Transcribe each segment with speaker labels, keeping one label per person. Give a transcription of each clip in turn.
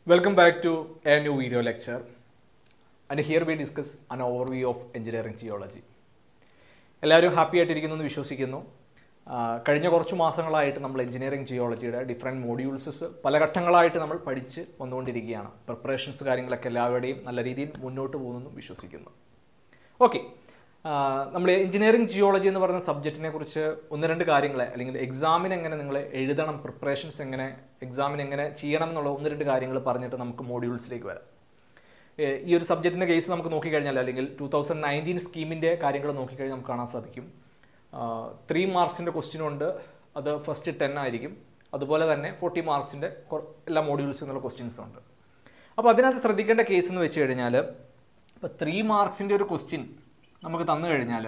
Speaker 1: Welcome back to a new video lecture. And here we discuss an overview of engineering geology. എല്ലാവരും happy ആയിട്ടിരിക്കുന്നു എന്ന് വിശ്വസിക്കുന്നു ആ, കഴിഞ്ഞ കുറച്ച് മാസങ്ങളായിട്ട് നമ്മൾ എഞ്ചിനീയറിംഗ് ജിയോളജിയുടെ ഡിഫറെൻറ്റ് മോഡ്യൂൾസസ് പല ഘട്ടങ്ങളായിട്ട് നമ്മൾ പഠിച്ച് വന്നുകൊണ്ടിരിക്കുകയാണ് പ്രിപ്പറേഷൻസ് കാര്യങ്ങളൊക്കെ എല്ലാവരുടെയും നല്ല രീതിയിൽ മുന്നോട്ട് പോകുന്നെന്നും വിശ്വസിക്കുന്നു ഓക്കെ നമ്മൾ എഞ്ചിനീയറിംഗ് ജിയോളജി എന്ന് പറയുന്ന സബ്ജക്റ്റിനെ കുറിച്ച് ഒന്ന് രണ്ട് കാര്യങ്ങൾ അല്ലെങ്കിൽ എക്സാമിന് എങ്ങനെ നിങ്ങൾ എഴുതണം പ്രിപ്പറേഷൻസ് എങ്ങനെ എക്സാമിന് എങ്ങനെ ചെയ്യണം എന്നുള്ള ഒന്ന് രണ്ട് കാര്യങ്ങൾ പറഞ്ഞിട്ട് നമുക്ക് മോഡ്യൂൾസിലേക്ക് വരാം ഏഹ് ഈ ഒരു സബ്ജക്റ്റിൻ്റെ കേസ് നമുക്ക് നോക്കിക്കഴിഞ്ഞാൽ അല്ലെങ്കിൽ ടൂ തൗസൻഡ് നയൻറ്റീൻ സ്കീമിൻ്റെ കാര്യങ്ങൾ നോക്കിക്കഴിഞ്ഞാൽ നമുക്ക് കാണാൻ സാധിക്കും ത്രീ മാർക്സിൻ്റെ ക്വസ്റ്റ്യൻ ഉണ്ട് അത് ഫസ്റ്റ് ടെൻ ആയിരിക്കും അതുപോലെ തന്നെ ഫോർട്ടി മാർക്സിൻ്റെ എല്ലാ മോഡ്യൂൾസും എന്നുള്ള ക്വസ്റ്റ്യൻസ് ഉണ്ട് അപ്പോൾ അതിനകത്ത് ശ്രദ്ധിക്കേണ്ട കേസ് എന്ന് വെച്ച് കഴിഞ്ഞാൽ ഇപ്പോൾ ത്രീ മാർക്സിൻ്റെ ഒരു ക്വസ്റ്റ്യൻ നമുക്ക് തന്നു കഴിഞ്ഞാൽ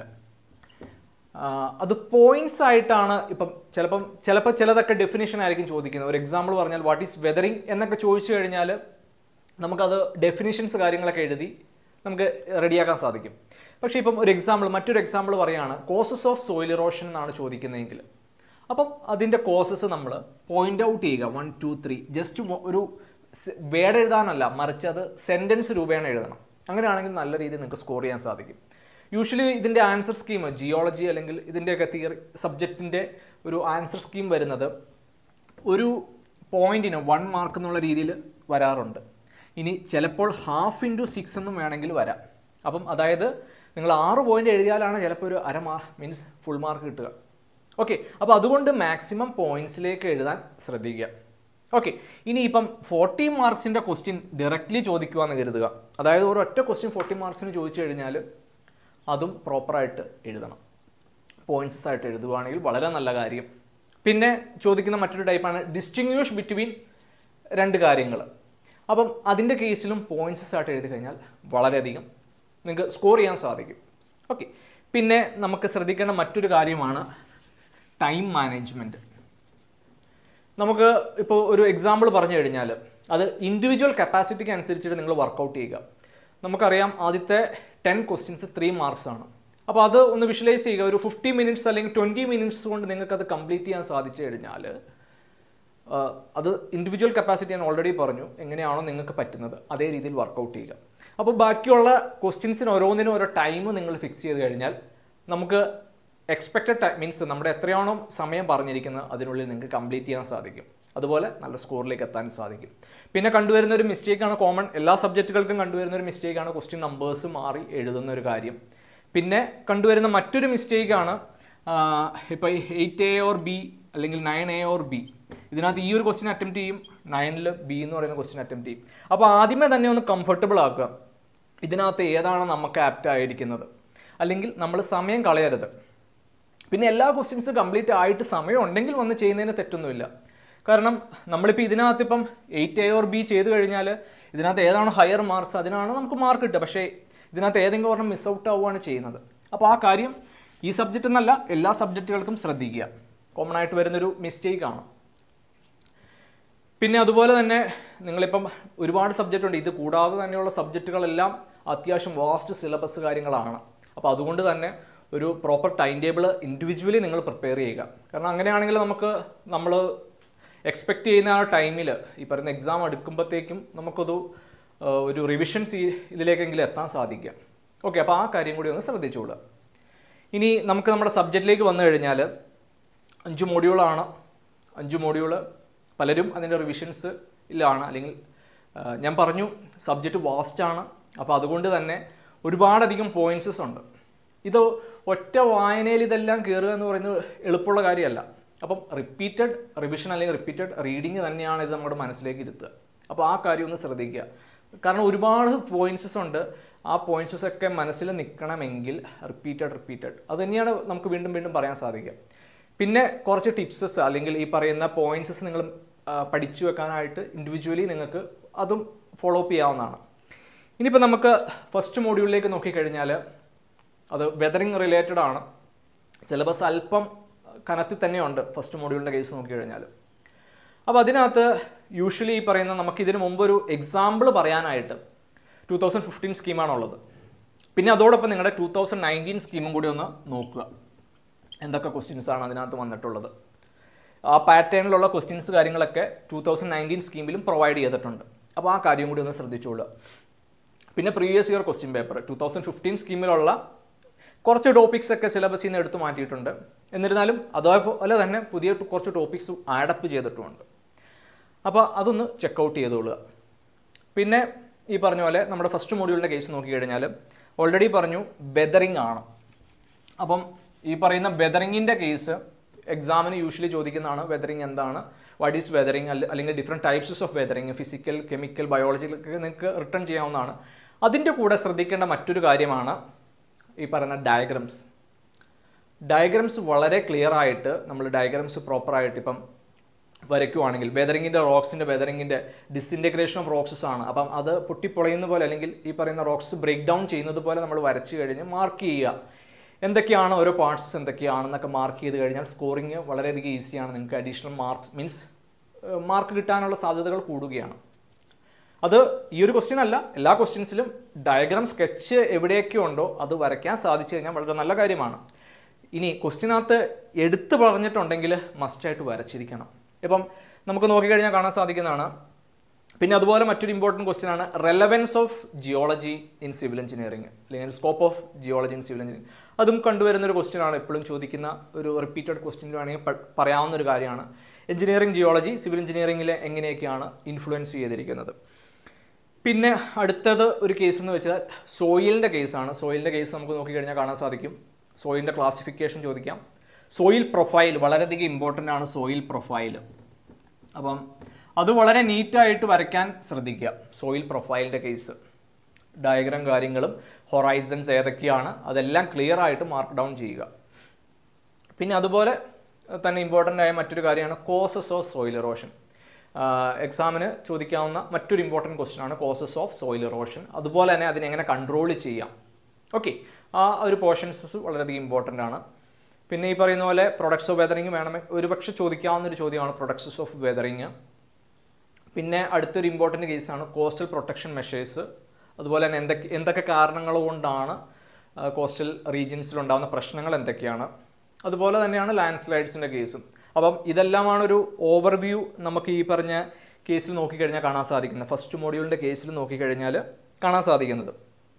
Speaker 1: അത് പോയിന്റ്സ് ആയിട്ടാണ് ഇപ്പം ചിലപ്പം ചിലപ്പോൾ ചിലതൊക്കെ ഡെഫിനേഷൻ ആയിരിക്കും ചോദിക്കുന്നത് ഒരു എക്സാമ്പിൾ പറഞ്ഞാൽ വാട്ട് ഈസ് വെതറിങ് എന്നൊക്കെ ചോദിച്ചു കഴിഞ്ഞാൽ നമുക്കത് ഡെഫിനിഷൻസ് കാര്യങ്ങളൊക്കെ എഴുതി നമുക്ക് റെഡിയാക്കാൻ സാധിക്കും പക്ഷേ ഇപ്പം ഒരു എക്സാമ്പിൾ മറ്റൊരു എക്സാമ്പിൾ പറയുകയാണ് കോസസ് ഓഫ് സോയിൽ ഇറോഷൻ എന്നാണ് ചോദിക്കുന്നതെങ്കിൽ അപ്പം അതിൻ്റെ കോസസ് നമ്മൾ പോയിന്റ് ഔട്ട് ചെയ്യുക വൺ ടു ത്രീ ജസ്റ്റ് ഒരു വേർഡ് എഴുതാനല്ല മറിച്ച് അത് സെൻറ്റൻസ് രൂപേണ എഴുതണം അങ്ങനെയാണെങ്കിൽ നല്ല രീതിയിൽ നിങ്ങൾക്ക് സ്കോർ ചെയ്യാൻ സാധിക്കും യൂഷ്വലി ഇതിൻ്റെ ആൻസർ സ്കീം ജിയോളജി അല്ലെങ്കിൽ ഇതിൻ്റെയൊക്കെ തിയറി സബ്ജക്റ്റിൻ്റെ ഒരു ആൻസർ സ്കീം വരുന്നത് ഒരു പോയിന്റിന് വൺ മാർക്ക് എന്നുള്ള രീതിയിൽ വരാറുണ്ട് ഇനി ചിലപ്പോൾ ഹാഫ് ഇൻറ്റു സിക്സ് എന്നും വേണമെങ്കിൽ വരാം അപ്പം അതായത് നിങ്ങൾ ആറ് പോയിന്റ് എഴുതിയാലാണ് ചിലപ്പോൾ ഒരു അര മാർക്ക് മീൻസ് ഫുൾ മാർക്ക് കിട്ടുക ഓക്കെ അപ്പോൾ അതുകൊണ്ട് മാക്സിമം പോയിന്റ്സിലേക്ക് എഴുതാൻ ശ്രദ്ധിക്കുക ഓക്കെ ഇനി ഇപ്പം ഫോർട്ടി മാർക്സിൻ്റെ ക്വസ്റ്റ്യൻ ഡയറക്റ്റ്ലി ചോദിക്കുവാന്ന് കരുതുക അതായത് ഒരു ഒറ്റ ക്വസ്റ്റ്യൻ ഫോർട്ടി മാർക്സിന് ചോദിച്ചു കഴിഞ്ഞാൽ അതും പ്രോപ്പറായിട്ട് എഴുതണം പോയിന്റ്സ് ആയിട്ട് എഴുതുവാണെങ്കിൽ വളരെ നല്ല കാര്യം പിന്നെ ചോദിക്കുന്ന മറ്റൊരു ടൈപ്പാണ് ഡിസ്റ്റിങ്യൂഷ് ബിറ്റ്വീൻ രണ്ട് കാര്യങ്ങൾ അപ്പം അതിൻ്റെ കേസിലും പോയിന്റ്സ് ആയിട്ട് എഴുതി കഴിഞ്ഞാൽ വളരെയധികം നിങ്ങൾക്ക് സ്കോർ ചെയ്യാൻ സാധിക്കും ഓക്കെ പിന്നെ നമുക്ക് ശ്രദ്ധിക്കേണ്ട മറ്റൊരു കാര്യമാണ് ടൈം മാനേജ്മെൻറ്റ് നമുക്ക് ഇപ്പോൾ ഒരു എക്സാമ്പിൾ പറഞ്ഞു കഴിഞ്ഞാൽ അത് ഇൻഡിവിജ്വൽ കപ്പാസിറ്റിക്ക് അനുസരിച്ചിട്ട് നിങ്ങൾ വർക്കൗട്ട് ചെയ്യുക നമുക്കറിയാം ആദ്യത്തെ ടെൻ ക്വസ്റ്റ്യൻസ് ത്രീ മാർക്സ് ആണ് അപ്പോൾ അത് ഒന്ന് വിഷ്വലൈസ് ചെയ്യുക ഒരു ഫിഫ്റ്റി മിനിറ്റ്സ് അല്ലെങ്കിൽ ട്വൻറ്റി മിനിറ്റ്സ് കൊണ്ട് നിങ്ങൾക്ക് അത് കംപ്ലീറ്റ് ചെയ്യാൻ സാധിച്ചു കഴിഞ്ഞാൽ ആ, അത് ഇൻഡിവിജ്വൽ കപ്പാസിറ്റി ഞാൻ ഓൾറെഡി പറഞ്ഞു എങ്ങനെയാണോ നിങ്ങൾക്ക് പറ്റുന്നത് അതേ രീതിയിൽ വർക്കൗട്ട് ചെയ്യുക അപ്പോൾ ബാക്കിയുള്ള ക്വസ്റ്റ്യൻസിന് ഓരോന്നിനും ഓരോ ടൈം നിങ്ങൾ ഫിക്സ് ചെയ്ത് കഴിഞ്ഞാൽ നമുക്ക് എക്സ്പെക്റ്റഡ് ടൈം മീൻസ് നമ്മുടെ എത്രയാണോ സമയം പറഞ്ഞിരിക്കുന്നത് അതിനുള്ളിൽ നിങ്ങൾക്ക് കംപ്ലീറ്റ് ചെയ്യാൻ സാധിക്കും അതുപോലെ നല്ല സ്കോറിലേക്ക് എത്താൻ സാധിക്കും പിന്നെ കണ്ടുവരുന്ന ഒരു മിസ്റ്റേക്കാണ് കോമൺ എല്ലാ സബ്ജക്റ്റുകൾക്കും കണ്ടുവരുന്ന ഒരു മിസ്റ്റേക്കാണ് ക്വസ്റ്റ്യൻ നമ്പേഴ്സ് മാറി എഴുതുന്ന ഒരു കാര്യം പിന്നെ കണ്ടുവരുന്ന മറ്റൊരു മിസ്റ്റേക്കാണ് ഇപ്പോൾ എയ്റ്റ് എ ഓർ ബി അല്ലെങ്കിൽ നയൻ എ ഓർ ബി ഇതിനകത്ത് ഈ ഒരു ക്വസ്റ്റ്യൻ അറ്റംപ്റ്റ് ചെയ്യും നയനിൽ ബി എന്ന് പറയുന്ന ക്വസ്റ്റ്യൻ അറ്റംപ്റ്റ് ചെയ്യും അപ്പോൾ ആദ്യമേ തന്നെ ഒന്ന് കംഫർട്ടബിൾ ആക്കുക ഇതിനകത്ത് ഏതാണ് നമുക്ക് ആപ്റ്റ് ആയിരിക്കുന്നത് അല്ലെങ്കിൽ നമ്മൾ സമയം കളയരുത് പിന്നെ എല്ലാ ക്വസ്റ്റ്യൻസ് കംപ്ലീറ്റ് ആയിട്ട് സമയം ഉണ്ടെങ്കിൽ വന്ന് ചെയ്യുന്നതിന് തെറ്റൊന്നുമില്ല കാരണം നമ്മളിപ്പോൾ ഇതിനകത്ത് ഇപ്പം എയ്റ്റ് എ ഓർ ബി ചെയ്ത് കഴിഞ്ഞാൽ ഇതിനകത്ത് ഏതാണ് ഹയർ മാർക്സ് അതിനാണ് നമുക്ക് മാർക്ക് കിട്ടുക പക്ഷേ ഇതിനകത്ത് ഏതെങ്കിലും ഒരെണ്ണം മിസ് ഔട്ട് ആവുകയാണ് ചെയ്യുന്നത് അപ്പോൾ ആ കാര്യം ഈ സബ്ജക്റ്റ് എന്നല്ല എല്ലാ സബ്ജക്റ്റുകൾക്കും ശ്രദ്ധിക്കുക കോമൺ ആയിട്ട് വരുന്നൊരു മിസ്റ്റേക്കാണ് പിന്നെ അതുപോലെ തന്നെ നിങ്ങളിപ്പം ഒരുപാട് സബ്ജക്റ്റ് ഉണ്ട് ഇത് കൂടാതെ തന്നെയുള്ള സബ്ജക്റ്റുകളെല്ലാം അത്യാവശ്യം വാസ്റ്റ് സിലബസ് കാര്യങ്ങളാണ് അപ്പോൾ അതുകൊണ്ട് തന്നെ ഒരു പ്രോപ്പർ ടൈം ടേബിൾ ഇൻഡിവിജ്വലി നിങ്ങൾ പ്രിപ്പയർ ചെയ്യുക കാരണം അങ്ങനെയാണെങ്കിൽ നമുക്ക് നമ്മൾ എക്സ്പെക്റ്റ് ചെയ്യുന്ന ആ ടൈമിൽ ഈ പറയുന്ന എക്സാം എടുക്കുമ്പോഴത്തേക്കും നമുക്കത് ആ, ഒരു റിവിഷൻസ് ഇതിലേക്കെങ്കിലും എത്താൻ സാധിക്കുക ഓക്കെ അപ്പോൾ ആ കാര്യം കൂടി ഒന്ന് ശ്രദ്ധിച്ചോളുക ഇനി നമുക്ക് നമ്മുടെ സബ്ജക്റ്റിലേക്ക് വന്നു കഴിഞ്ഞാൽ അഞ്ച് മോഡ്യൂളാണ് അഞ്ച് മോഡ്യൂള് പലരും അതിൻ്റെ റിവിഷൻസ് ഇല്ലാണ് അല്ലെങ്കിൽ ആ, ഞാൻ പറഞ്ഞു സബ്ജക്റ്റ് വാസ്റ്റാണ് അപ്പോൾ അതുകൊണ്ട് തന്നെ ഒരുപാടധികം പോയിൻറ്റ്സസ് ഉണ്ട് ഇത് ഒറ്റ വായനയിൽ ഇതെല്ലാം കയറുക എന്ന് പറയുന്നത് എളുപ്പമുള്ള കാര്യമല്ല അപ്പം റിപ്പീറ്റഡ് റിവിഷൻ അല്ലെങ്കിൽ റിപ്പീറ്റഡ് റീഡിങ് തന്നെയാണ് ഇത് നമ്മുടെ മനസ്സിലേക്ക് ഇരുത്തുക അപ്പോൾ ആ കാര്യം ഒന്ന് ശ്രദ്ധിക്കുക കാരണം ഒരുപാട് പോയിന്റ്സസ് ഉണ്ട് ആ പോയിന്റ്സസ് ഒക്കെ മനസ്സിൽ നിൽക്കണമെങ്കിൽ റിപ്പീറ്റഡ് റിപ്പീറ്റഡ് അത് തന്നെയാണ് നമുക്ക് വീണ്ടും വീണ്ടും പറയാൻ സാധിക്കുക പിന്നെ കുറച്ച് ടിപ്സസ് അല്ലെങ്കിൽ ഈ പറയുന്ന പോയിന്റ്സസ് നിങ്ങൾ ആ, പഠിച്ചു വെക്കാനായിട്ട് ഇൻഡിവിജ്വലി നിങ്ങൾക്ക് അതും ഫോളോ അപ്പ് ചെയ്യാവുന്നതാണ് ഇനിയിപ്പോൾ നമുക്ക് ഫസ്റ്റ് മോഡ്യൂളിലേക്ക് നോക്കിക്കഴിഞ്ഞാൽ അത് വെതറിങ് റിലേറ്റഡ് ആണ് സിലബസ് അല്പം കനത്തിൽ തന്നെയുണ്ട് ഫസ്റ്റ് മോഡ്യൂളിൻ്റെ കേസ് നോക്കിക്കഴിഞ്ഞാൽ അപ്പോൾ അതിനകത്ത് യൂഷ്വലി ഈ പറയുന്ന നമുക്ക് ഇതിന് മുമ്പ് ഒരു എക്സാമ്പിൾ പറയാനായിട്ട് ടൂ തൗസൻഡ് ഫിഫ്റ്റീൻ സ്കീമാണുള്ളത് പിന്നെ അതോടൊപ്പം നിങ്ങളുടെ ടൂ തൗസൻഡ് നയൻറ്റീൻ സ്കീമും കൂടി ഒന്ന് നോക്കുക എന്തൊക്കെ ക്വസ്റ്റ്യൻസ് ആണ് അതിനകത്ത് വന്നിട്ടുള്ളത് ആ പാറ്റേണിലുള്ള ക്വസ്റ്റ്യൻസ് കാര്യങ്ങളൊക്കെ ടൂ തൗസൻഡ് നയൻറ്റീൻ സ്കീമിലും പ്രൊവൈഡ് ചെയ്തിട്ടുണ്ട് അപ്പോൾ ആ കാര്യം കൂടി ഒന്ന് ശ്രദ്ധിച്ചോളുക പിന്നെ previous year question paper two thousand fifteen സ്കീമിലുള്ള കുറച്ച് ടോപ്പിക്സ് ഒക്കെ സിലബസിൽ നിന്ന് എടുത്ത് മാറ്റിയിട്ടുണ്ട് എന്നിരുന്നാലും അതേപോലെ തന്നെ പുതിയ ടു- കുറച്ച് ടോപ്പിക്സ് ആഡപ്പ് ചെയ്തിട്ടുമുണ്ട് അപ്പോൾ അതൊന്ന് ചെക്കൗട്ട് ചെയ്തോളുക പിന്നെ ഈ പറഞ്ഞ പോലെ നമ്മുടെ ഫസ്റ്റ് മോഡ്യൂളിൻ്റെ കേസ് നോക്കിക്കഴിഞ്ഞാൽ ഓൾറെഡി പറഞ്ഞു ബെദറിംഗ് ആണ് അപ്പം ഈ പറയുന്ന വെതറിങ്ങിൻ്റെ കേസ് എക്സാമിന് യൂഷ്വലി ചോദിക്കുന്നതാണ് വെതറിങ് എന്താണ് വാട്ട് ഈസ് വെതറിങ് അല്ലെങ്കിൽ different types of weathering physical chemical ബയോളജിക്കലൊക്കെ നിങ്ങൾക്ക് റിട്ടേൺ ചെയ്യാവുന്നതാണ് അതിൻ്റെ കൂടെ ശ്രദ്ധിക്കേണ്ട മറ്റൊരു കാര്യമാണ് ഈ പറയുന്ന ഡയഗ്രംസ് ഡയഗ്രംസ് വളരെ ക്ലിയർ ആയിട്ട് നമ്മൾ ഡയഗ്രംസ് പ്രോപ്പറായിട്ട് ഇപ്പം വരയ്ക്കുവാണെങ്കിൽ വെതറിങ്ങിൻ്റെ റോക്സിൻ്റെ വെതറിങ്ങിൻ്റെ ഡിസിൻറ്റഗ്രേഷൻ ഓഫ് റോക്സസ് ആണ് അപ്പം അത് പൊട്ടിപ്പൊളയുന്ന പോലെ അല്ലെങ്കിൽ ഈ പറയുന്ന റോക്സ് ബ്രേക്ക് ഡൗൺ ചെയ്യുന്നത് പോലെ നമ്മൾ വരച്ച് കഴിഞ്ഞ് മാർക്ക് ചെയ്യുക എന്തൊക്കെയാണ് ഓരോ പാർട്സ് എന്തൊക്കെയാണെന്നൊക്കെ മാർക്ക് ചെയ്ത് കഴിഞ്ഞാൽ സ്കോറിങ് വളരെയധികം ഈസിയാണ് നിങ്ങൾക്ക് അഡീഷണൽ മാർക്സ് മീൻസ് മാർക്ക് കിട്ടാനുള്ള സാധ്യതകൾ കൂടുകയാണ് അത് ഈ ഒരു ക്വസ്റ്റ്യൻ അല്ല എല്ലാ ക്വസ്റ്റ്യൻസിലും ഡയഗ്രാം സ്കെച്ച് എവിടെയൊക്കെ ഉണ്ടോ അത് വരയ്ക്കാൻ സാധിച്ചു കഴിഞ്ഞാൽ വളരെ നല്ല കാര്യമാണ് ഇനി ക്വസ്റ്റ്യനകത്ത് എടുത്തു പറഞ്ഞിട്ടുണ്ടെങ്കിൽ മസ്റ്റായിട്ട് വരച്ചിരിക്കണം ഇപ്പം നമുക്ക് നോക്കിക്കഴിഞ്ഞാൽ കാണാൻ സാധിക്കുന്നതാണ് പിന്നെ അതുപോലെ മറ്റൊരു ഇമ്പോർട്ടൻറ്റ് ക്വസ്റ്റ്യൻ ആണ് relevance of geology in civil engineering അല്ലെങ്കിൽ scope of geology in civil engineering അതും കണ്ടുവരുന്ന ഒരു ക്വസ്റ്റ്യൻ ആണ് എപ്പോഴും ചോദിക്കുന്ന ഒരു റിപ്പീറ്റഡ് ക്വസ്റ്റ്യൻ വേണമെങ്കിൽ പ- പറയാവുന്ന ഒരു കാര്യമാണ് എഞ്ചിനീയറിംഗ് ജിയോളജി സിവിൽ എഞ്ചിനീയറിംഗിൽ എങ്ങനെയൊക്കെയാണ് ഇൻഫ്ലുവൻസ് ചെയ്തിരിക്കുന്നത് പിന്നെ അടുത്തത് ഒരു കേസ് എന്ന് വെച്ചാൽ സോയിലിൻ്റെ കേസാണ് സോയിലിൻ്റെ കേസ് നമുക്ക് നോക്കിക്കഴിഞ്ഞാൽ കാണാൻ സാധിക്കും സോയിലിൻ്റെ ക്ലാസിഫിക്കേഷൻ ചോദിക്കാം സോയിൽ പ്രൊഫൈൽ വളരെയധികം ഇമ്പോർട്ടൻ്റ് ആണ് സോയിൽ പ്രൊഫൈൽ അപ്പം അത് വളരെ നീറ്റായിട്ട് വരയ്ക്കാൻ ശ്രദ്ധിക്കുക സോയിൽ പ്രൊഫൈലിൻ്റെ കേസ് ഡയഗ്രാം കാര്യങ്ങളും ഹൊറൈസൺസ് ഏതൊക്കെയാണ് അതെല്ലാം ക്ലിയർ ആയിട്ട് മാർക്ക് ഡൗൺ ചെയ്യുക പിന്നെ അതുപോലെ തന്നെ ഇമ്പോർട്ടൻ്റ് ആയ മറ്റൊരു കാര്യമാണ് കോസസ് ഓഫ് സോയിൽ ഇറോഷൻ എക്സാമിന് ചോദിക്കാവുന്ന മറ്റൊരു ഇമ്പോർട്ടൻറ്റ് ക്വസ്റ്റ്യൻ ആണ് കോസസ് ഓഫ് സോയിൽ ഇറോഷൻ അതുപോലെ തന്നെ അതിനെ എങ്ങനെ കൺട്രോൾ ചെയ്യാം ഓക്കെ ആ ഒരു പോർഷൻസ് വളരെയധികം ഇമ്പോർട്ടൻ്റ് ആണ് പിന്നെ ഈ പറയുന്ന പോലെ പ്രൊഡക്ട്സ് ഓഫ് വെതറിങ് വേണമെങ്കിൽ ഒരുപക്ഷെ ചോദിക്കാവുന്ന ഒരു ചോദ്യമാണ് പ്രൊഡക്ട്സ് ഓഫ് വെതറിങ് പിന്നെ അടുത്തൊരു ഇമ്പോർട്ടൻറ്റ് കേസാണ് കോസ്റ്റൽ പ്രൊട്ടക്ഷൻ മെഷേഴ്സ് അതുപോലെ തന്നെ എന്തൊക്കെ എന്തൊക്കെ കാരണങ്ങൾ കൊണ്ടാണ് കോസ്റ്റൽ റീജിയൻസിൽ ഉണ്ടാകുന്ന പ്രശ്നങ്ങൾ എന്തൊക്കെയാണ് അതുപോലെ തന്നെയാണ് ലാൻഡ് സ്ലൈഡ്സിൻ്റെ കേസും അപ്പം ഇതെല്ലാമാണ് ഒരു ഓവർവ്യൂ നമുക്ക് ഈ പറഞ്ഞ കേസിൽ നോക്കിക്കഴിഞ്ഞാൽ കാണാൻ സാധിക്കുന്നത് ഫസ്റ്റ് മോഡ്യൂളിൻ്റെ കേസിൽ നോക്കിക്കഴിഞ്ഞാൽ കാണാൻ സാധിക്കുന്നത്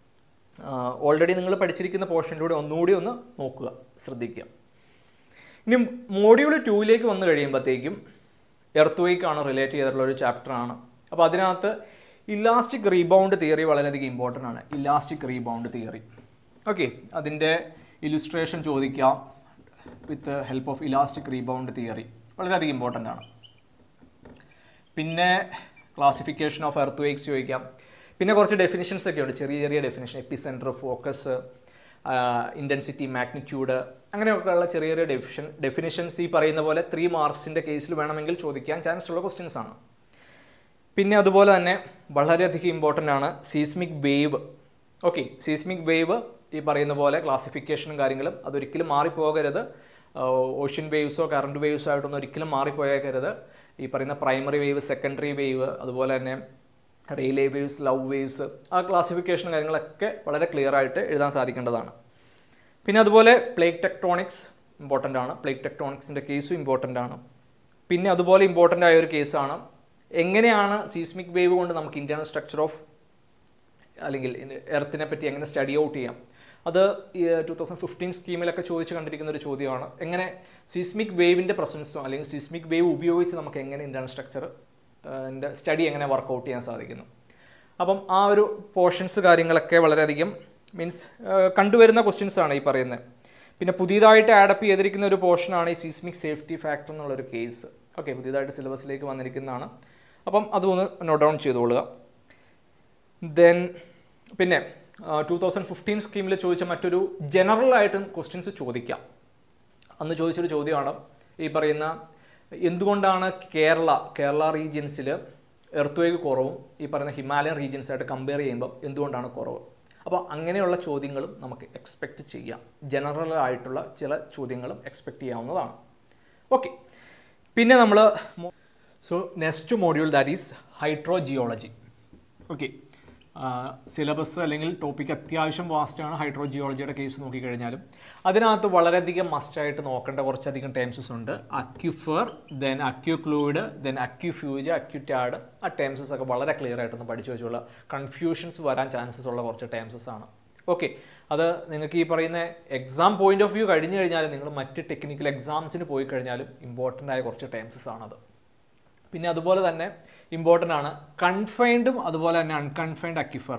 Speaker 1: ഓൾറെഡി നിങ്ങൾ പഠിച്ചിരിക്കുന്ന പോർഷനിലൂടെ ഒന്നുകൂടി ഒന്ന് നോക്കുക ശ്രദ്ധിക്കുക ഇനി മോഡ്യൂൾ ടൂവിലേക്ക് വന്നു കഴിയുമ്പോഴത്തേക്കും എർത്ത് വേക്കാണ് റിലേറ്റ് ചെയ്തിട്ടുള്ള ഒരു ചാപ്റ്ററാണ് അപ്പോൾ അതിനകത്ത് ഇലാസ്റ്റിക് റീബൗണ്ട് തിയറി വളരെയധികം ഇമ്പോർട്ടൻ്റ് ആണ് ഇലാസ്റ്റിക് റീബൗണ്ട് തിയറി ഓക്കെ അതിൻ്റെ ഇലുസ്ട്രേഷൻ ചോദിക്കാം with help of elastic rebound theory വളരെയധികം ഇമ്പോർട്ടൻ്റ് ആണ് പിന്നെ ക്ലാസിഫിക്കേഷൻ ഓഫ് എർത്ത് വേക്സ് ചോദിക്കാം പിന്നെ കുറച്ച് ഡെഫിനിഷൻസ് ഒക്കെ ഉണ്ട് ചെറിയ ചെറിയ definition epicentre focus intensity magnitude അങ്ങനെയൊക്കെയുള്ള ചെറിയ ചെറിയ ഡെഫിഷൻ ഡെഫിനിഷൻസ് ഈ പറയുന്ന പോലെ ത്രീ മാർക്സിൻ്റെ കേസിൽ വേണമെങ്കിൽ ചോദിക്കാൻ ചാൻസ് ഉള്ള ക്വസ്റ്റ്യൻസ് ആണ് പിന്നെ അതുപോലെ തന്നെ വളരെയധികം ഇമ്പോർട്ടൻ്റ് ആണ് seismic wave okay seismic wave ഈ പറയുന്ന പോലെ ക്ലാസിഫിക്കേഷനും കാര്യങ്ങളും അതൊരിക്കലും മാറിപ്പോകരുത് ഓഷ്യൻ വേവ്സോ കറണ്ട് വേവ്സോ ആയിട്ടൊന്നും ഒരിക്കലും മാറിപ്പോയേക്കരുത് ഈ പറയുന്ന പ്രൈമറി വേവ് സെക്കൻഡറി വേവ് അതുപോലെ തന്നെ റെയിലേ വേവ്സ് ലവ് വേവ്സ് ആ ക്ലാസിഫിക്കേഷൻ കാര്യങ്ങളൊക്കെ വളരെ ക്ലിയർ ആയിട്ട് എഴുതാൻ സാധിക്കേണ്ടതാണ് പിന്നെ അതുപോലെ പ്ലേറ്റ് ടെക്ടോണിക്സ് ഇമ്പോർട്ടൻ്റ് ആണ് പ്ലേറ്റ് ടെക്ടോണിക്സിൻ്റെ കേസും ഇമ്പോർട്ടൻ്റ് ആണ് പിന്നെ അതുപോലെ ഇമ്പോർട്ടൻ്റ് ആയ ഒരു കേസാണ് എങ്ങനെയാണ് സീസ്മിക് വേവ് കൊണ്ട് നമുക്ക് ഇൻറ്റേർണൽ സ്ട്രക്ചർ ഓഫ് അല്ലെങ്കിൽ എർത്തിനെ പറ്റി എങ്ങനെ സ്റ്റഡി ഔട്ട് ചെയ്യാം അത് ടു തൗസൻഡ് ഫിഫ്റ്റീൻ സ്കീമിലൊക്കെ ചോദിച്ച് കണ്ടിരിക്കുന്ന ഒരു ചോദ്യമാണ് എങ്ങനെ സീസ്മിക് വേവിൻ്റെ പ്രസൻസോ അല്ലെങ്കിൽ സീസ്മിക് വേവ് ഉപയോഗിച്ച് നമുക്ക് എങ്ങനെ ഇൻറ്റേർണൽ സ്ട്രക്ചർ സ്റ്റഡി എങ്ങനെ വർക്കൗട്ട് ചെയ്യാൻ സാധിക്കുന്നു അപ്പം ആ ഒരു പോർഷൻസ് കാര്യങ്ങളൊക്കെ വളരെയധികം മീൻസ് കണ്ടുവരുന്ന ക്വസ്റ്റ്യൻസ് ആണ് ഈ പറയുന്നത് പിന്നെ പുതിയതായിട്ട് ആഡപ്പ് ചെയ്തിരിക്കുന്ന ഒരു പോർഷനാണ് ഈ സീസ്മിക് സേഫ്റ്റി ഫാക്ടർ എന്നുള്ളൊരു കേസ് ഓക്കെ പുതിയതായിട്ട് സിലബസിലേക്ക് വന്നിരിക്കുന്നതാണ് അപ്പം അതൊന്ന് നോട്ട് ഡൗൺ ചെയ്തോളുക ദെൻ പിന്നെ ടു തൗസൻഡ് ഫിഫ്റ്റീൻ സ്കീമിൽ ചോദിച്ച മറ്റൊരു ജനറൽ ആയിട്ടും ക്വസ്റ്റ്യൻസ് ചോദിക്കാം അന്ന് ചോദിച്ചൊരു ചോദ്യമാണ് ഈ പറയുന്ന എന്തുകൊണ്ടാണ് കേരള കേരള റീജിയൻസിൽ എർത്ത് കുറവും ഈ പറയുന്ന ഹിമാലയൻ റീജിയൻസായിട്ട് കമ്പയർ ചെയ്യുമ്പോൾ എന്തുകൊണ്ടാണ് കുറവ് അപ്പോൾ അങ്ങനെയുള്ള ചോദ്യങ്ങളും നമുക്ക് എക്സ്പെക്റ്റ് ചെയ്യാം ജനറൽ ആയിട്ടുള്ള ചില ചോദ്യങ്ങളും എക്സ്പെക്റ്റ് ചെയ്യാവുന്നതാണ് ഓക്കെ പിന്നെ നമ്മൾ so next module that is hydro geology okay syllabus അല്ലെങ്കിൽ ടോപ്പിക് അത്യാവശ്യം വാസ്റ്റാണ് ഹൈഡ്രോ ജിയോളജിയുടെ കേസ് നോക്കിക്കഴിഞ്ഞാലും അതിനകത്ത് വളരെയധികം മസ്റ്റായിട്ട് നോക്കേണ്ട കുറച്ചധികം ടേംസസ് ഉണ്ട് aquifer then aquiclude then aquifuge aquitard ആ ടേംസസ് ഒക്കെ വളരെ ക്ലിയർ ആയിട്ടൊന്ന് പഠിച്ചു വെച്ചുള്ള കൺഫ്യൂഷൻസ് വരാൻ ചാൻസസ് ഉള്ള കുറച്ച് ടേംസസ് ആണ് ഓക്കെ അത് നിങ്ങൾക്ക് ഈ പറയുന്ന എക്സാം പോയിന്റ് ഓഫ് വ്യൂ കഴിഞ്ഞു കഴിഞ്ഞാൽ നിങ്ങൾ മറ്റ് ടെക്നിക്കൽ എക്സാംസിന് പോയി കഴിഞ്ഞാലും ഇമ്പോർട്ടൻ്റ് ആയ കുറച്ച് ടേംസസ് ആണത് പിന്നെ അതുപോലെ തന്നെ ഇമ്പോർട്ടൻ്റ് ആണ് കൺഫൈൻഡും അതുപോലെ തന്നെ അൺകൺഫൈൻഡ് അക്യുഫർ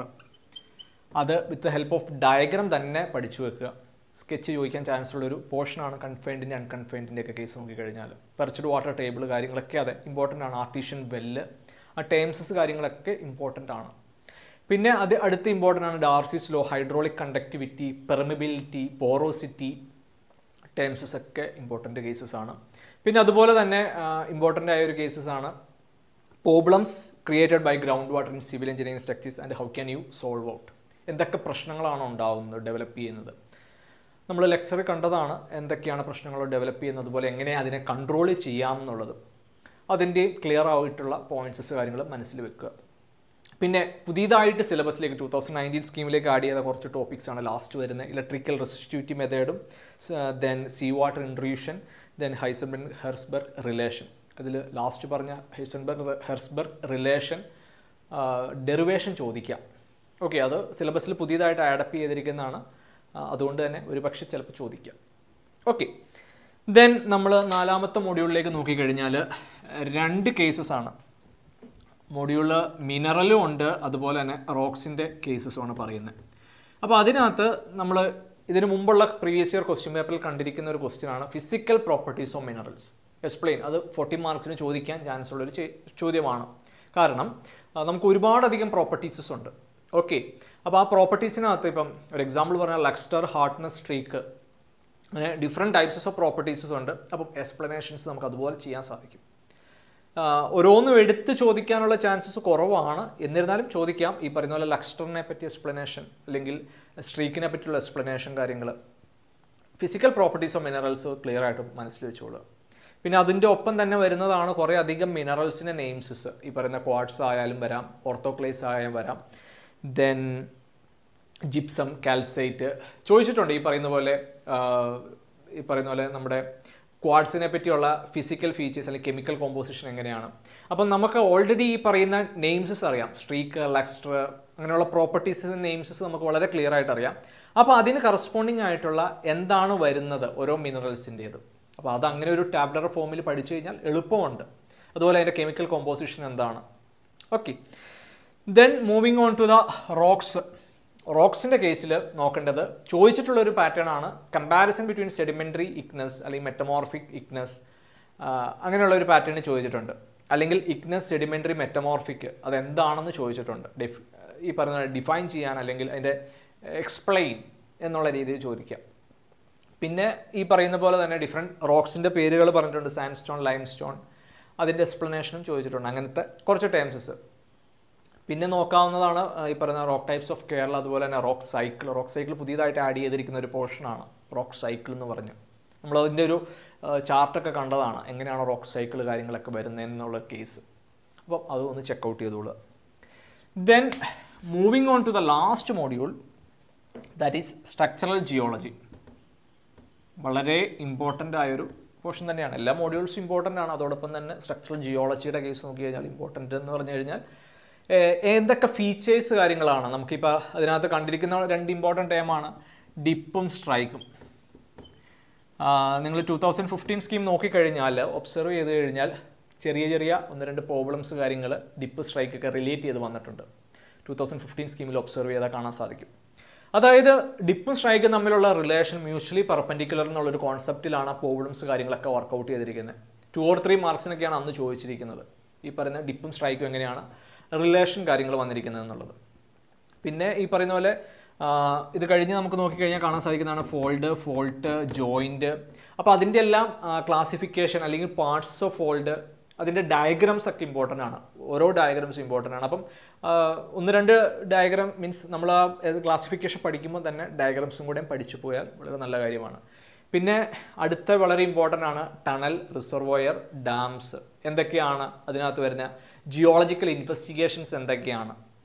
Speaker 1: അത് വിത്ത് ഹെൽപ്പ് ഓഫ് ഡയഗ്രാം തന്നെ പഠിച്ചു വെക്കുക സ്കെച്ച് ചോദിക്കാൻ ചാൻസ് ഉള്ളൊരു പോർഷനാണ് കൺഫൈൻഡിൻ്റെ അൺകൺഫൈൻഡിൻ്റെ ഒക്കെ കേസ് നോക്കിക്കഴിഞ്ഞാൽ പെർച്ചഡ് വാട്ടർ ടേബിൾ കാര്യങ്ങളൊക്കെ അതെ ഇമ്പോർട്ടൻ്റ് ആണ് ആർട്ടീഷ്യൻ വെല്ല് ആ ടേംസസ് കാര്യങ്ങളൊക്കെ ഇമ്പോർട്ടൻ്റ് ആണ് പിന്നെ അത് അടുത്ത ഇമ്പോർട്ടൻ്റ് ആണ് Darcy's law hydraulic conductivity permeability porosity terms ഒക്കെ ഇമ്പോർട്ടൻ്റ് കേസസ് ആണ് പിന്നെ അതുപോലെ തന്നെ ഇമ്പോർട്ടൻ്റ് ആയ ഒരു കേസസ് ആണ് problems created by ground water in civil engineering structures and how can you solve out എന്തൊക്കെ പ്രശ്നങ്ങളാണ് ഉണ്ടാവുന്നത് ഡെവലപ്പ് ചെയ്യുന്നത് നമ്മൾ ലെക്ചറിൽ കണ്ടതാണ് എന്തൊക്കെയാണ് പ്രശ്നങ്ങൾ ഡെവലപ്പ് ചെയ്യുന്നത് അതുപോലെ എങ്ങനെ അതിനെ കൺട്രോൾ ചെയ്യാം എന്നുള്ളത് അതിൻ്റെ ക്ലിയർ ആയിട്ടുള്ള പോയിന്റ്സസ് കാര്യങ്ങൾ മനസ്സിൽ വെക്കുക പിന്നെ പുതിയതായിട്ട് സിലബസിലേക്ക് ടൂ തൗസൻഡ് നയൻറ്റീൻ സ്കീമിലേക്ക് ആഡ് ചെയ്ത കുറച്ച് ടോപ്പിക്സ് ആണ് ലാസ്റ്റ് വരുന്ന ഇലക്ട്രിക്കൽ റെസിസ്റ്റിവിറ്റി മെത്തേഡും then sea water intrusion then Heisenberg Herzberg relation അതിൽ ലാസ്റ്റ് പറഞ്ഞ ഹൈസൻബർഗ് ഹെർസ്ബർഗ് റിലേഷൻ ഡെറിവേഷൻ ചോദിക്കാം ഓക്കെ അത് സിലബസിൽ പുതിയതായിട്ട് ആഡപ്പ് ചെയ്തിരിക്കുന്നതാണ് ആ, അതുകൊണ്ട് തന്നെ ഒരുപക്ഷെ ചിലപ്പോൾ ചോദിക്കാം ഓക്കെ ദെൻ നമ്മൾ നാലാമത്തെ മൊഡ്യൂളിലേക്ക് നോക്കിക്കഴിഞ്ഞാൽ രണ്ട് കേസസ് ആണ് മൊഡ്യൂള് മിനറലും ഉണ്ട് അതുപോലെ തന്നെ റോക്സിൻ്റെ കേസസും ആണ് പറയുന്നത് അപ്പോൾ അതിനകത്ത് നമ്മൾ ഇതിന് മുമ്പുള്ള പ്രീവിയസ് ഇയർ ക്വസ്റ്റ്യൻ പേപ്പറിൽ കണ്ടിരിക്കുന്ന ഒരു ക്വസ്റ്റ്യൻ ആണ് physical properties of minerals explain അത് ഫോർട്ടി മാർക്സിന് ചോദിക്കാൻ ചാൻസ് ഉള്ളൊരു ചെ- ചോദ്യമാണ് കാരണം ആ, നമുക്ക് ഒരുപാടധികം പ്രോപ്പർട്ടീസസ് ഉണ്ട് ഓക്കെ അപ്പോൾ ആ പ്രോപ്പർട്ടീസിനകത്ത് ഇപ്പം ഒരു എക്സാമ്പിൾ പറഞ്ഞാൽ ലക്സ്റ്റർ ഹാർട്ട്നസ് സ്ട്രീക്ക് അങ്ങനെ ഡിഫറെൻറ്റ് ടൈപ്സസ് ഓഫ് പ്രോപ്പർട്ടീസസ് ഉണ്ട് അപ്പം എക്സ്പ്ലനേഷൻസ് നമുക്ക് അതുപോലെ ചെയ്യാൻ സാധിക്കും ആഹ് ഓരോന്നും എടുത്ത് ചോദിക്കാനുള്ള ചാൻസസ് കുറവാണ് എന്നിരുന്നാലും ചോദിക്കാം ഈ പറയുന്ന പോലെ ലക്സ്റ്ററിനെ പറ്റി എക്സ്പ്ലനേഷൻ അല്ലെങ്കിൽ സ്ട്രീക്കിനെ പറ്റിയുള്ള എക്സ്പ്ലനേഷൻ കാര്യങ്ങൾ physical properties of minerals clear ആയിട്ട് മനസ്സിൽ വെച്ചോളുക പിന്നെ അതിൻ്റെ ഒപ്പം തന്നെ വരുന്നതാണ് കുറേ അധികം മിനറൽസിൻ്റെ നെയിംസസ് ഈ പറയുന്ന ക്വാഡ്സ് ആയാലും വരാം ഓർത്തോക്ലേസ് ആയാലും വരാം ദെൻ ജിപ്സം കാൽസൈറ്റ് ചോദിച്ചിട്ടുണ്ട് ഈ പറയുന്ന പോലെ ആ, ഈ പറയുന്ന പോലെ നമ്മുടെ ക്വാഡ്സിനെ പറ്റിയുള്ള ഫിസിക്കൽ ഫീച്ചേഴ്സ് അല്ലെങ്കിൽ കെമിക്കൽ കോമ്പോസിഷൻ എങ്ങനെയാണ് അപ്പം നമുക്ക് ഓൾറെഡി ഈ പറയുന്ന നെയിംസസ് അറിയാം സ്ട്രീക്ക് ലക്സ്റ്റർ അങ്ങനെയുള്ള പ്രോപ്പർട്ടീസിൻ്റെ നെയിംസസ് നമുക്ക് വളരെ ക്ലിയർ ആയിട്ട് അറിയാം അപ്പോൾ അതിന് കറസ്പോണ്ടിങ് ആയിട്ടുള്ള എന്താണ് വരുന്നത് ഓരോ മിനറൽസിൻ്റേത് അപ്പോൾ അത് അങ്ങനെ ഒരു ടാബ്ലർ ഫോമിൽ പഠിച്ചു കഴിഞ്ഞാൽ എളുപ്പമുണ്ട് അതുപോലെ അതിൻ്റെ കെമിക്കൽ കോമ്പോസിഷൻ എന്താണ് okay then moving on to the rocks റോക്സിൻ്റെ കേസിൽ നോക്കേണ്ടത് ചോദിച്ചിട്ടുള്ള ഒരു പാറ്റേൺ ആണ് കമ്പാരിസൺ ബിറ്റ്വീൻ സെഡിമെൻ്ററി ഇഗ്നസ് അല്ലെങ്കിൽ മെറ്റമോർഫിക് ഇഗ്നസ് അങ്ങനെയുള്ള ഒരു പാറ്റേൺ ചോദിച്ചിട്ടുണ്ട് അല്ലെങ്കിൽ ഇഗ്നസ് സെഡിമെൻ്ററി മെറ്റമോർഫിക് അതെന്താണെന്ന് ചോദിച്ചിട്ടുണ്ട് ഡിഫ് ഈ പറയുന്ന ഡിഫൈൻ ചെയ്യാൻ അല്ലെങ്കിൽ അതിൻ്റെ എക്സ്പ്ലെയിൻ എന്നുള്ള രീതിയിൽ ചോദിക്കാം പിന്നെ ഈ പറയുന്ന പോലെ തന്നെ ഡിഫറെൻറ്റ് റോക്സിൻ്റെ പേരുകൾ പറഞ്ഞിട്ടുണ്ട് സാൻഡ് സ്റ്റോൺ ലൈം സ്റ്റോൺ അതിൻ്റെ എക്സ്പ്ലനേഷനും ചോദിച്ചിട്ടുണ്ട് അങ്ങനത്തെ കുറച്ച് ടേംസസ് പിന്നെ നോക്കാവുന്നതാണ് ആ, ഈ പറയുന്ന റോക്ക് ടൈപ്സ് ഓഫ് കേരള അതുപോലെ തന്നെ റോക്ക് സൈക്കിൾ റോക്ക് സൈക്കിൾ പുതിയതായിട്ട് ആഡ് ചെയ്തിരിക്കുന്ന ഒരു പോർഷനാണ് റോക്ക് സൈക്കിൾ എന്ന് പറഞ്ഞു നമ്മൾ അതിൻ്റെ ഒരു ചാർട്ടൊക്കെ കണ്ടതാണ് എങ്ങനെയാണ് റോക്ക് സൈക്കിൾ കാര്യങ്ങളൊക്കെ വരുന്നതെന്നുള്ള കേസ് അപ്പം അത് ഒന്ന് ചെക്കൗട്ട് ചെയ്തോളുക then moving on to the last module that is structural geology വളരെ ഇമ്പോർട്ടൻ്റ് ആയൊരു പോർഷൻ തന്നെയാണ് എല്ലാ മോഡ്യൂൾസും ഇമ്പോർട്ടൻ്റ് ആണ് അതോടൊപ്പം തന്നെ സ്ട്രക്ചറൽ ജിയോളജിയുടെ കേസ് നോക്കി കഴിഞ്ഞാൽ ഇമ്പോർട്ടൻ്റ് എന്ന് പറഞ്ഞു കഴിഞ്ഞാൽ ഏഹ്, എന്തൊക്കെ ഫീച്ചേഴ്സ് കാര്യങ്ങളാണ് നമുക്കിപ്പോൾ അതിനകത്ത് കണ്ടിരിക്കുന്ന രണ്ട് ഇമ്പോർട്ടൻ്റ് ടൈമാണ് ഡിപ്പും സ്ട്രൈക്കും നിങ്ങൾ ടൂ തൗസൻഡ് ഫിഫ്റ്റീൻ സ്കീം നോക്കിക്കഴിഞ്ഞാൽ ഒബ്സർവ് ചെയ്ത് കഴിഞ്ഞാൽ ചെറിയ ചെറിയ ഒന്ന് രണ്ട് പ്രോബ്ലംസ് കാര്യങ്ങൾ ഡിപ്പ് സ്ട്രൈക്ക് ഒക്കെ റിലേറ്റ് ചെയ്ത് വന്നിട്ടുണ്ട് ടൂ തൗസൻഡ് ഫിഫ്റ്റീൻ സ്കീമിൽ ഒബ്സർവ് ചെയ്താൽ കാണാൻ സാധിക്കും അതായത് ഡിപ്പും സ്ട്രൈക്കും തമ്മിലുള്ള റിലേഷൻ മ്യൂച്വലി പെർപെൻഡിക്കുലർ എന്നുള്ളൊരു കോൺസെപ്റ്റിലാണ് ആ പ്രോബ്ലംസ് കാര്യങ്ങളൊക്കെ വർക്കൗട്ട് ചെയ്തിരിക്കുന്നത് ടു ഓർ ത്രീ മാർക്സിനൊക്കെയാണ് അന്ന് ചോദിച്ചിരിക്കുന്നത് ഈ പറയുന്ന ഡിപ്പും സ്ട്രൈക്കും എങ്ങനെയാണ് റിലേഷൻ കാര്യങ്ങൾ വന്നിരിക്കുന്നത് എന്നുള്ളത് പിന്നെ ഈ പറയുന്ന പോലെ ആ, ഇത് കഴിഞ്ഞ് നമുക്ക് നോക്കിക്കഴിഞ്ഞാൽ കാണാൻ സാധിക്കുന്നതാണ് ഫോൾഡ് ഫോൾട്ട് ജോയിൻറ്റ് അപ്പോൾ അതിൻ്റെ എല്ലാം ക്ലാസിഫിക്കേഷൻ അല്ലെങ്കിൽ പാർട്സ് ഓഫ് ഫോൾഡ് അതിൻ്റെ ഡയഗ്രാംസ് ഒക്കെ ഇമ്പോർട്ടൻ്റ് ആണ് ഓരോ ഡയഗ്രാംസും ഇമ്പോർട്ടൻ്റ് ആണ് അപ്പം ആ, ഒന്ന് രണ്ട് ഡയഗ്രാം മീൻസ് നമ്മൾ ആ ക്ലാസിഫിക്കേഷൻ പഠിക്കുമ്പോൾ തന്നെ ഡയഗ്രാംസും കൂടെ പഠിച്ചു പോയാൽ വളരെ നല്ല കാര്യമാണ് പിന്നെ അടുത്ത വളരെ ഇമ്പോർട്ടൻ്റ് ആണ് ടണൽ റിസർവോയർ ഡാംസ് എന്തൊക്കെയാണ് അതിനകത്ത് വരുന്ന ജിയോളജിക്കൽ ഇൻവെസ്റ്റിഗേഷൻസ് എന്തൊക്കെയാണ്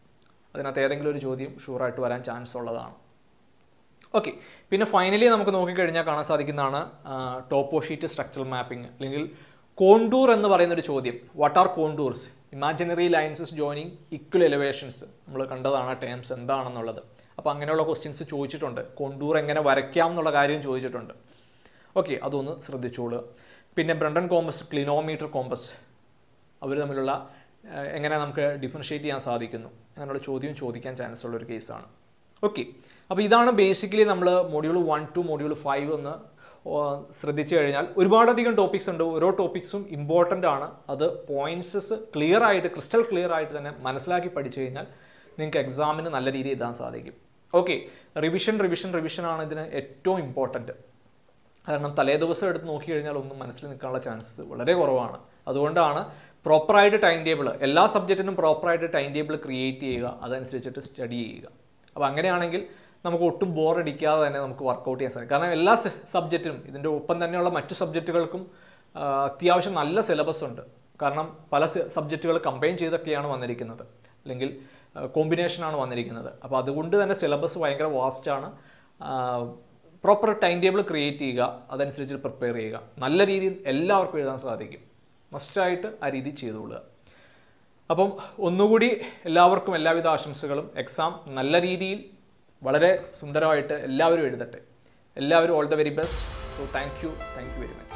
Speaker 1: അതിനകത്ത് ഏതെങ്കിലും ഒരു ചോദ്യം ഷുവറായിട്ട് വരാൻ ചാൻസ് ഉള്ളതാണ് ഓക്കെ പിന്നെ ഫൈനലി നമുക്ക് നോക്കിക്കഴിഞ്ഞാൽ കാണാൻ സാധിക്കുന്നതാണ് ടോപ്പോ ഷീറ്റ് സ്ട്രക്ചറൽ മാപ്പിംഗ് അല്ലെങ്കിൽ കോണ്ടൂർ എന്ന് പറയുന്ന ഒരു ചോദ്യം what are contours imaginary lines joining equal elevations നമ്മൾ കണ്ടതാണ് ടേംസ് എന്താണെന്നുള്ളത് അപ്പോൾ അങ്ങനെയുള്ള ക്വസ്റ്റ്യൻസ് ചോദിച്ചിട്ടുണ്ട് കോണ്ടൂർ എങ്ങനെ വരയ്ക്കാം എന്നുള്ള കാര്യം ചോദിച്ചിട്ടുണ്ട് ഓക്കെ അതൊന്ന് ശ്രദ്ധിച്ചോളുക പിന്നെ ബ്രണ്ടൻ കോമ്പസ് ക്ലിനോമീറ്റർ കോമ്പസ് അവർ തമ്മിലുള്ള ഏഹ്, എങ്ങനെ നമുക്ക് ഡിഫറൻഷ്യേറ്റ് ചെയ്യാൻ സാധിക്കുന്നു അങ്ങനെയുള്ള ചോദ്യം ചോദിക്കാൻ ചാൻസ് ഉള്ള ഒരു കേസാണ് ഓക്കെ അപ്പോൾ ഇതാണ് ബേസിക്കലി നമ്മൾ module one two module five എന്ന് ഓ, ശ്രദ്ധിച്ചു കഴിഞ്ഞാൽ ഒരുപാടധികം ടോപ്പിക്സ് ഉണ്ട് ഓരോ ടോപ്പിക്സും ഇമ്പോർട്ടൻ്റ് ആണ് അത് പോയിന്റ്സസ് ക്ലിയർ ആയിട്ട് ക്രിസ്റ്റൽ ക്ലിയർ ആയിട്ട് തന്നെ മനസ്സിലാക്കി പഠിച്ചു കഴിഞ്ഞാൽ നിങ്ങൾക്ക് എക്സാമിന് നല്ല രീതിയിൽ എഴുതാൻ സാധിക്കും ഓക്കെ റിവിഷൻ റിവിഷൻ റിവിഷൻ ആണ് ഇതിന് ഏറ്റവും ഇമ്പോർട്ടൻറ്റ് കാരണം തലേ ദിവസം എടുത്ത് നോക്കി കഴിഞ്ഞാൽ ഒന്നും മനസ്സിൽ നിൽക്കാനുള്ള ചാൻസസ് വളരെ കുറവാണ് അതുകൊണ്ടാണ് പ്രോപ്പറായിട്ട് ടൈം ടേബിൾ എല്ലാ സബ്ജക്റ്റിനും പ്രോപ്പറായിട്ട് ടൈം ടേബിൾ ക്രിയേറ്റ് ചെയ്യുക അതനുസരിച്ചിട്ട് സ്റ്റഡി ചെയ്യുക അപ്പോൾ അങ്ങനെയാണെങ്കിൽ നമുക്ക് ഒട്ടും ബോറടിക്കാതെ തന്നെ നമുക്ക് വർക്കൗട്ട് ചെയ്യാൻ സാധിക്കും കാരണം എല്ലാ സബ്ജക്റ്റിനും ഇതിൻ്റെ ഒപ്പം തന്നെയുള്ള മറ്റു സബ്ജക്റ്റുകൾക്കും ആ, അത്യാവശ്യം നല്ല സിലബസ് ഉണ്ട് കാരണം പല സബ്ജക്റ്റുകൾ കമ്പൈൻ ചെയ്തൊക്കെയാണ് വന്നിരിക്കുന്നത് അല്ലെങ്കിൽ കോമ്പിനേഷനാണ് വന്നിരിക്കുന്നത് അപ്പോൾ അതുകൊണ്ട് തന്നെ സിലബസ് ഭയങ്കര വാസ്റ്റാണ് പ്രോപ്പർ ടൈം ടേബിൾ ക്രിയേറ്റ് ചെയ്യുക അതനുസരിച്ച് പ്രിപ്പയർ ചെയ്യുക നല്ല രീതിയിൽ എല്ലാവർക്കും എഴുതാൻ സാധിക്കും മസ്റ്റായിട്ട് ആ രീതി ചെയ്തുകൊള്ളുക അപ്പം ഒന്നുകൂടി എല്ലാവർക്കും എല്ലാവിധ ആശംസകളും എക്സാം നല്ല രീതിയിൽ വളരെ സുന്ദരമായിട്ട് എല്ലാവരും എഴുതട്ടെ എല്ലാവരും all the very best so thank you thank you very much